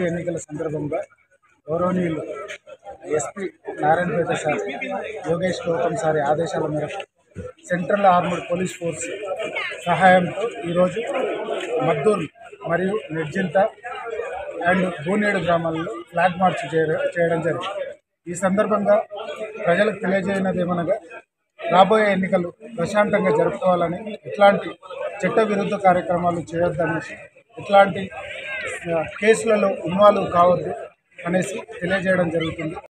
ఎన్నికల సందర్భంగా గౌరవనీయులు ఎస్పీ నారాయణపేట సార్ యోగేష్ గౌతమ్ సారి ఆదేశాల మేరకు సెంట్రల్ ఆర్మడ్ పోలీస్ ఫోర్స్ సహాయంతో ఈరోజు మద్దూర్ మరియు నిర్జింత అండ్ బూనేడు గ్రామాల్లో ఫ్లాగ్ మార్చ్ చేయ- చేయడం జరిగింది ఈ సందర్భంగా ప్రజలకు తెలియజేయనది ఏమనగా రాబోయే ఎన్నికలు ప్రశాంతంగా జరుపుకోవాలని ఎట్లాంటి చట్ట విరుద్ధ కార్యక్రమాలు చేయొద్దనేసి ఎట్లాంటి ఆ, కేసులలో ఇన్వాల్వ్ కావద్దు అనేసి తెలియజేయడం జరుగుతుంది